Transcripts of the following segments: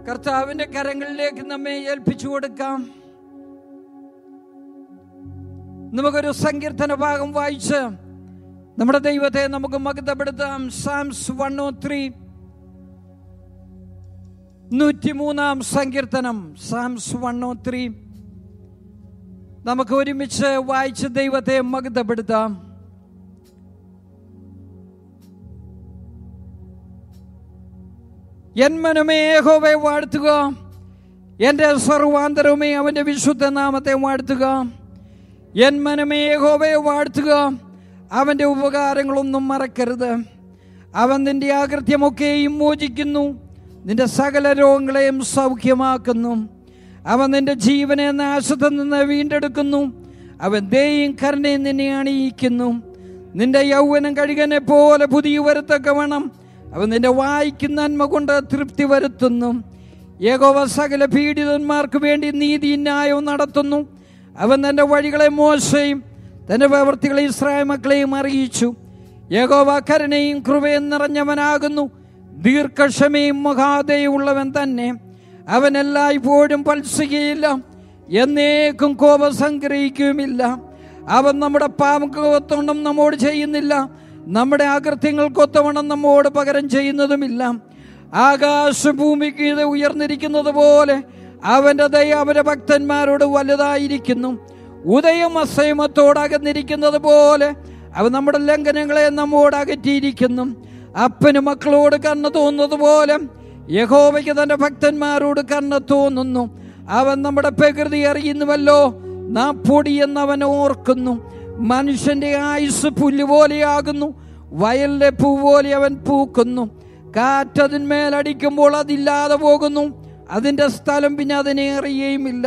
കർത്താവിന്റെ കരങ്ങളിലേക്ക് നമ്മെ ഏൽപ്പിച്ചു കൊടുക്കാം നമുക്കൊരു സങ്കീർത്തന ഭാഗം വായിച്ച് നമ്മുടെ ദൈവത്തെ നമുക്ക് മകതപ്പെടുത്താം സാംസ് വൺ ഓ ത്രീ നൂറ്റിമൂന്നാം സങ്കീർത്തനം സാംസ് വൺ ഓ ത്രീ നമുക്ക് ഒരുമിച്ച് വായിച്ച് ദൈവത്തെ മകതപ്പെടുത്താം എൻ മനമേ യഹോവയെ വാഴ്ത്തുക എൻ്റെ സർവാന്തരവുമേ അവൻ്റെ വിശുദ്ധ നാമത്തെ വാഴ്ത്തുക എൻ മനമേ യഹോവയെ വാഴ്ത്തുക അവൻ്റെ ഉപകാരങ്ങളൊന്നും മറക്കരുത് അവൻ നിന്റെ ആകൃത്യമൊക്കെയും മോചിക്കുന്നു നിന്റെ സകല രോഗങ്ങളെയും സൗഖ്യമാക്കുന്നു അവൻ നിന്റെ ജീവനെ നാശത്തിൽ നിന്ന് വീണ്ടെടുക്കുന്നു അവൻ ദയും കരുണയും നിന്നെ അണിയിക്കുന്നു നിന്റെ യൗവനം കഴുകനെ പോലെ പുതിയ വരുത്തക്കവണ്ണം അവൻ നിന്റെ വായിക്ക് നന്മ കൊണ്ട് തൃപ്തി വരുത്തുന്നു ഏകോവ സകല പീഡിതന്മാർക്ക് വേണ്ടി നീതി ന്യായവും നടത്തുന്നു അവൻ തന്റെ വഴികളെ മോശയും തന്റെ പ്രവൃത്തികളെ ഇസ്രായേൽ മക്കളെയും അറിയിച്ചു യഹോവ കരുണയും കൃപയും നിറഞ്ഞവനാകുന്നു ദീർഘക്ഷമയും മഹാദയുള്ളവൻ തന്നെ അവൻ എല്ലായ്പ്പോഴും പത്സികയില്ല എന്നേക്കും കോപം സംഗ്രഹിക്കുകയുമില്ല അവൻ നമ്മുടെ പാപക്കൊത്തവണ്ണം നമ്മോട് ചെയ്യുന്നില്ല നമ്മുടെ അകൃത്യങ്ങൾക്കൊത്തവണ്ണം നമ്മോട് പകരം ചെയ്യുന്നതുമില്ല ആകാശഭൂമിക്ക് ഇത് ഉയർന്നിരിക്കുന്നത് പോലെ അവന്റെ ദയ അവന്റെ ഭക്തന്മാരോട് വലുതായിരിക്കുന്നു ഉദയം അസയമത്തോട് അകന്നിരിക്കുന്നത് പോലെ അവൻ നമ്മുടെ ലംഘനങ്ങളെ നമ്മോട് അകറ്റിയിരിക്കുന്നു അപ്പന് മക്കളോട് കണ്ണ് തോന്നുന്നത് പോലെ യഹോവയ്ക്ക് തന്റെ ഭക്തന്മാരോട് കണ്ണ് തോന്നുന്നു അവൻ നമ്മുടെ പ്രകൃതി അറിയുന്നുവല്ലോ നാം പൊടിയെന്നവൻ ഓർക്കുന്നു മനുഷ്യന്റെ ആയുസ് പുല്ല് പോലെയാകുന്നു വയലിലെ പൂ പോലെ അവൻ പൂക്കുന്നു കാറ്റതിന്മേലടിക്കുമ്പോൾ അതില്ലാതെ പോകുന്നു അതിന്റെ സ്ഥലം പിന്നെ അതിനെ അറിയുകയുമില്ല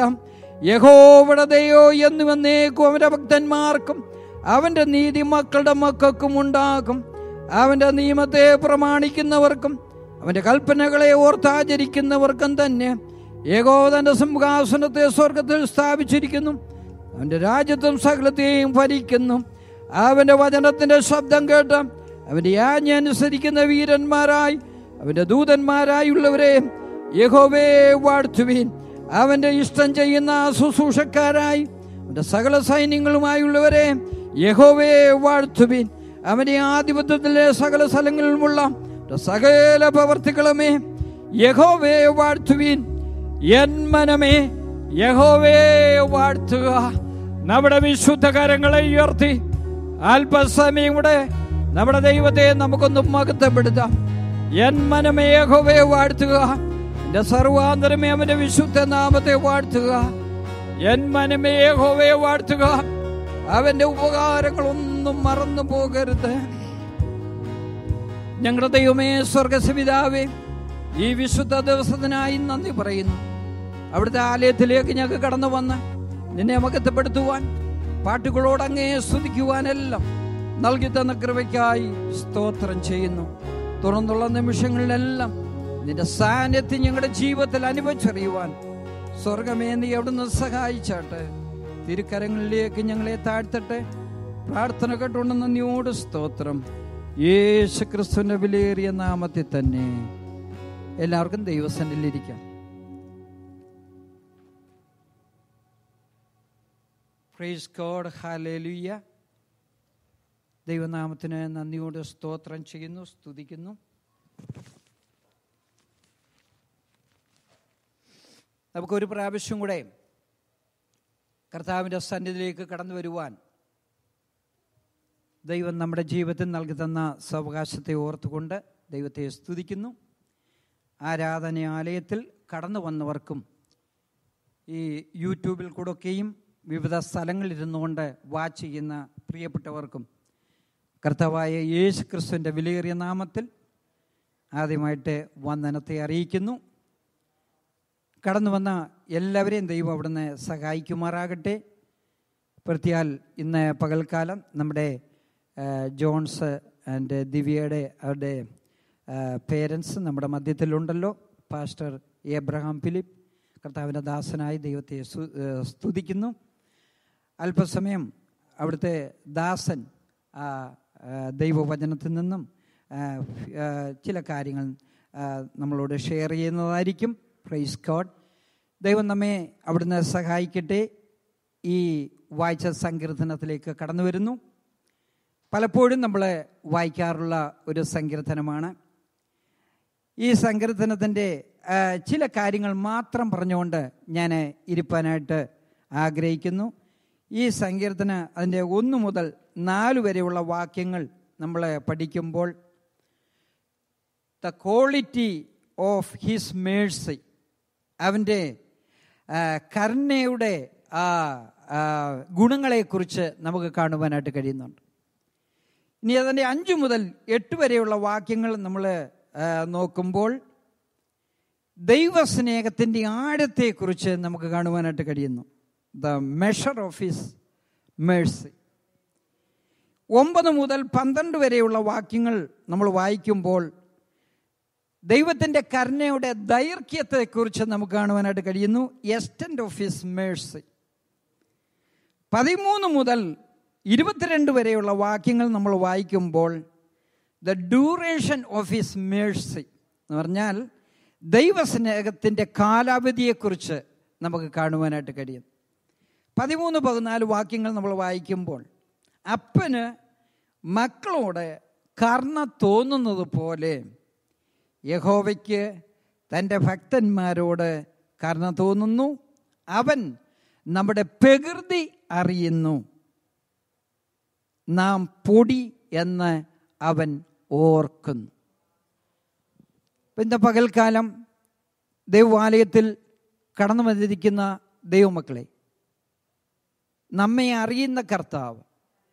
യഹോവടതയോ എന്ന് വന്നേക്കും അവന്റെ ഭക്തന്മാർക്കും അവന്റെ നീതി മക്കളുടെ മക്കൾക്കും ഉണ്ടാകും അവന്റെ നിയമത്തെ പ്രമാണിക്കുന്നവർക്കും അവന്റെ കൽപ്പനകളെ ഓർത്താചരിക്കുന്നവർക്കും തന്നെ ഏകോ തന്റെ സിംഹാസനത്തെ സ്വർഗത്തിൽ സ്ഥാപിച്ചിരിക്കുന്നു അവന്റെ രാജ്യത്തും സകലത്തെയും ഭരിക്കുന്നു അവന്റെ വചനത്തിന്റെ ശബ്ദം കേട്ട് അവന്റെ ആജ്ഞ അനുസരിക്കുന്ന വീരന്മാരായി അവന്റെ ദൂതന്മാരായുള്ളവരെ യഹോവേ വാഴ്ത്തുവീൻ അവന്റെ ഇഷ്ടം ചെയ്യുന്ന ശുശ്രൂഷക്കാരായി അവന്റെ സകല സൈന്യങ്ങളുമായുള്ളവരെ യഹോവേ വാഴ്ത്തുവീൻ അവന്റെ ആധിപത്യത്തിലെ സകല സ്ഥലങ്ങളിലുമുള്ള സകല പ്രവർത്തികളുമേ യഹോവേ വാഴ്ത്തുവീൻ എൻ മനമേ യഹോവേ വാഴ്ത്തുക നമ്മുടെ വിശുദ്ധ കരങ്ങളെ ഉയർത്തി അല്പസമയം കൂടെ നമ്മുടെ ദൈവത്തെ നമുക്കൊന്ന് മകത്തപ്പെടുത്താം എൻ മനമേ യഹോവേ വാഴ്ത്തുക എന്റെ സർവാന്തരമേ അവന്റെ വിശുദ്ധ നാമത്തെ വാഴ്ത്തുക എൻ മനമേ യഹോവയെ വാഴ്ത്തുക അവന്റെ ഉപകാരങ്ങളൊന്നും മറന്നു പോകരുത് ഞങ്ങളുടെ ദൈവമേ സ്വർഗസപിതാവേ ഈ വിശുദ്ധ ദിവസത്തിനായി നന്ദി പറയുന്നു അവിടുത്തെ ആലയത്തിലേക്ക് ഞങ്ങൾക്ക് കടന്നു വന്ന് നിന്നെ മകത്തപ്പെടുത്തുവാൻ പാട്ടുകളോട് അങ്ങേ സ്തുതിക്കുവാനെല്ലാം നൽകി തന്ന കൃപയ്ക്കായി സ്തോത്രം ചെയ്യുന്നു തുറന്നുള്ള നിമിഷങ്ങളിലെല്ലാം നിന്റെ സാന്നിധ്യം ഞങ്ങളുടെ ജീവിതത്തിൽ അനുഭവിച്ചറിയുവാൻ സ്വർഗമേ നീ അവിടുന്ന് സഹായിച്ചാട്ടെ തിരുക്കരങ്ങളിലേക്ക് ഞങ്ങളെ താഴ്ത്തട്ടെ പ്രാർത്ഥന കേട്ടുകൊണ്ട് നന്ദിയോട് സ്തോത്രം യേശു ക്രിസ്തുവിന്റെ വിലയേറിയ നാമത്തിൽ തന്നെ എല്ലാവർക്കും ദൈവസന്നിലിരിക്കാം പ്രൈസ് ഗോഡ് ഹാലേലുയ്യ ദൈവനാമത്തിന് നന്ദിയോട് സ്തോത്രം ചെയ്യുന്നു സ്തുതിക്കുന്നു നമുക്കൊരു പ്രാവശ്യം കൂടെ കർത്താവിൻ്റെ സന്നിധിയിലേക്ക് കടന്നു വരുവാൻ ദൈവം നമ്മുടെ ജീവിതത്തിൽ നൽകി തന്ന സാവകാശത്തെ ഓർത്തുകൊണ്ട് ദൈവത്തെ സ്തുതിക്കുന്നു ആരാധനാലയത്തിൽ കടന്നു വന്നവർക്കും ഈ യൂട്യൂബിൽ കൂടെയൊക്കെയും വിവിധ സ്ഥലങ്ങളിലിരുന്നുകൊണ്ട് വാച്ച് ചെയ്യുന്ന പ്രിയപ്പെട്ടവർക്കും കർത്താവായ യേശു ക്രിസ്തുവിൻ്റെ വിലയേറിയ നാമത്തിൽ ആദ്യമായിട്ട് വന്ദനത്തെ അറിയിക്കുന്നു കടന്നു വന്ന എല്ലാവരെയും ദൈവം അവിടുന്ന് സഹായിക്കുമാറാകട്ടെ പ്രത്യാൽ ഇന്ന് പകൽക്കാലം നമ്മുടെ ആ, ജോൺസ് ആൻഡ് ദിവ്യയുടെ അവരുടെ പേരൻസ് നമ്മുടെ മധ്യത്തിലുണ്ടല്ലോ പാസ്റ്റർ എബ്രഹാം ഫിലിപ്പ് കർത്താവിൻ്റെ ദാസനായി ദൈവത്തെ സ്തു- ആ, സ്തുതിക്കുന്നു അല്പസമയം അവിടുത്തെ ദാസൻ ആ, ആ, ദൈവവചനത്തിൽ നിന്നും ആ, ആ, ചില കാര്യങ്ങൾ ആ, നമ്മളോട് ഷെയർ ചെയ്യുന്നതായിരിക്കും പ്രൈസ് ഗോഡ് ദൈവം നമ്മെ അവിടുന്ന് സഹായിക്കട്ടെ ഈ വായിച്ച സങ്കീർത്തനത്തിലേക്ക് കടന്നു വരുന്നു പലപ്പോഴും നമ്മൾ വായിക്കാറുള്ള ഒരു സങ്കീർത്തനമാണ് ഈ സങ്കീർത്തനത്തിൻ്റെ ആ, ചില കാര്യങ്ങൾ മാത്രം പറഞ്ഞുകൊണ്ട് ഞാൻ ഇരിപ്പാനായിട്ട് ആഗ്രഹിക്കുന്നു ഈ സങ്കീർത്തന അതിൻ്റെ ഒന്ന് മുതൽ നാല് വരെയുള്ള വാക്യങ്ങൾ നമ്മൾ പഠിക്കുമ്പോൾ the quality of his mercy അവൻ്റെ ആ, കരുണയുടെ ആ, ആ, ഗുണങ്ങളെക്കുറിച്ച് നമുക്ക് കാണുവാനായിട്ട് കഴിയുന്നുണ്ട് ഇനി അതിൻ്റെ അഞ്ചു മുതൽ എട്ട് വരെയുള്ള വാക്യങ്ങൾ നമ്മൾ നോക്കുമ്പോൾ ദൈവസ്നേഹത്തിൻ്റെ ആഴത്തെക്കുറിച്ച് നമുക്ക് കാണുവാനായിട്ട് കഴിയുന്നു the measure of his mercy ഒമ്പത് മുതൽ പന്ത്രണ്ട് വരെയുള്ള വാക്യങ്ങൾ നമ്മൾ വായിക്കുമ്പോൾ ദൈവത്തിൻ്റെ കരുണയുടെ ദൈർഘ്യത്തെക്കുറിച്ച് നമുക്ക് കാണുവാനായിട്ട് കഴിയുന്നു എസ്റ്റൻഡ് ഓഫ് ഹിസ് മേഴ്സി പതിമൂന്ന് മുതൽ ഇരുപത്തിരണ്ട് വരെയുള്ള വാക്യങ്ങൾ നമ്മൾ വായിക്കുമ്പോൾ the duration of his mercy എന്ന് പറഞ്ഞാൽ ദൈവസ്നേഹത്തിൻ്റെ കാലാവധിയെക്കുറിച്ച് നമുക്ക് കാണുവാനായിട്ട് കഴിയും പതിമൂന്ന് പതിനാല് വാക്യങ്ങൾ നമ്മൾ വായിക്കുമ്പോൾ അപ്പന് മക്കളോട് കർണ തോന്നുന്നത് പോലെ യഹോവയ്ക്ക് തൻ്റെ ഭക്തന്മാരോട് കർണ തോന്നുന്നു അവൻ നമ്മുടെ പ്രകൃതി അറിയുന്നു നാം പൊടി എന്ന് അവൻ ഓർക്കുന്നു ഇപ്പം ഇന്ന് പകൽക്കാലം ദൈവാലയത്തിൽ കടന്നു വന്നിരിക്കുന്ന ദൈവമക്കളെ നമ്മെ അറിയുന്ന കർത്താവ്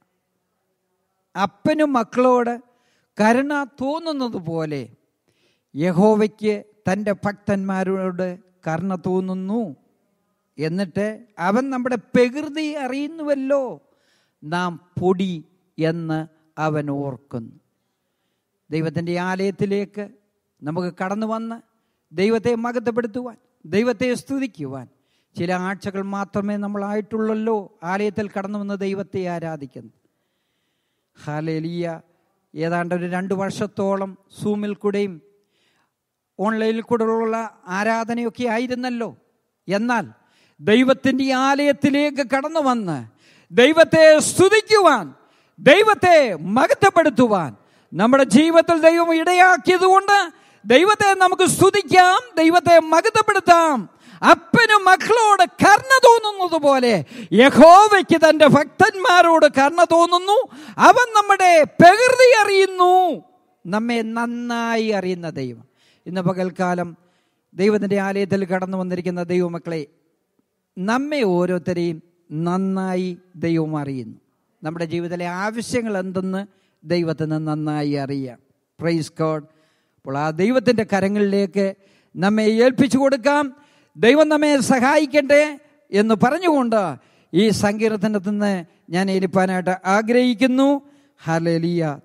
അപ്പനും മക്കളോട് കരുണ തോന്നുന്നത് പോലെ യഹോവയ്ക്ക് തൻ്റെ ഭക്തന്മാരോട് കരുണ തോന്നുന്നു എന്നിട്ട് അവൻ നമ്മുടെ പ്രകൃതി അറിയുന്നുവല്ലോ നാം പൊടി എന്ന് അവൻ ഓർക്കുന്നു ദൈവത്തിൻ്റെ ആലയത്തിലേക്ക് നമുക്ക് കടന്നു വന്ന് ദൈവത്തെ മകത്തപ്പെടുത്തുവാൻ ദൈവത്തെ സ്തുതിക്കുവാൻ ചില ആഴ്ചകൾ മാത്രമേ നമ്മളായിട്ടുള്ളല്ലോ ആലയത്തിൽ കടന്നു വന്ന് ദൈവത്തെ ആരാധിക്കുന്നു ഹാലേലിയ ഏതാണ്ട് ഒരു രണ്ട് വർഷത്തോളം സൂമിൽ കൂടെയും ഓൺലൈനിൽ കൂടെയുള്ള ആരാധനയൊക്കെ ആയിരുന്നല്ലോ എന്നാൽ ദൈവത്തിൻ്റെ ഈ ആലയത്തിലേക്ക് കടന്നു വന്ന് ദൈവത്തെ സ്തുതിക്കുവാൻ ദൈവത്തെ മഹത്വപ്പെടുത്തുവാൻ നമ്മുടെ ജീവിതത്തിൽ ദൈവം ഇടയാക്കിയതുകൊണ്ട് ദൈവത്തെ നമുക്ക് സ്തുതിക്കാം ദൈവത്തെ മഹത്വപ്പെടുത്താം അപ്പനും മക്കളോട് കർണ തോന്നുന്നത് പോലെ യഹോവയ്ക്ക് തന്റെ ഭക്തന്മാരോട് കർണ തോന്നുന്നു അവൻ നമ്മുടെ പ്രകൃതി അറിയുന്നു നമ്മെ നന്നായി അറിയുന്ന ദൈവം ഇന്ന് പകൽക്കാലം ദൈവത്തിൻ്റെ ആലയത്തിൽ കടന്നു വന്നിരിക്കുന്ന ദൈവമക്കളെ നമ്മെ ഓരോരുത്തരെയും നന്നായി ദൈവം അറിയുന്നു നമ്മുടെ ജീവിതത്തിലെ ആവശ്യങ്ങൾ എന്തെന്ന് ദൈവത്തിന് നന്നായി അറിയാം പ്രൈസ് ഗോഡ് അപ്പോൾ ആ ദൈവത്തിൻ്റെ കരങ്ങളിലേക്ക് നമ്മെ ഏൽപ്പിച്ചു കൊടുക്കാം ദൈവം നമ്മെ സഹായിക്കട്ടെ എന്ന് പറഞ്ഞുകൊണ്ട് ഈ സങ്കീർത്തനത്തിൽ നിന്ന് ഞാൻ ഏൽപ്പാനായിട്ട് ആഗ്രഹിക്കുന്നു ഹലേലിയ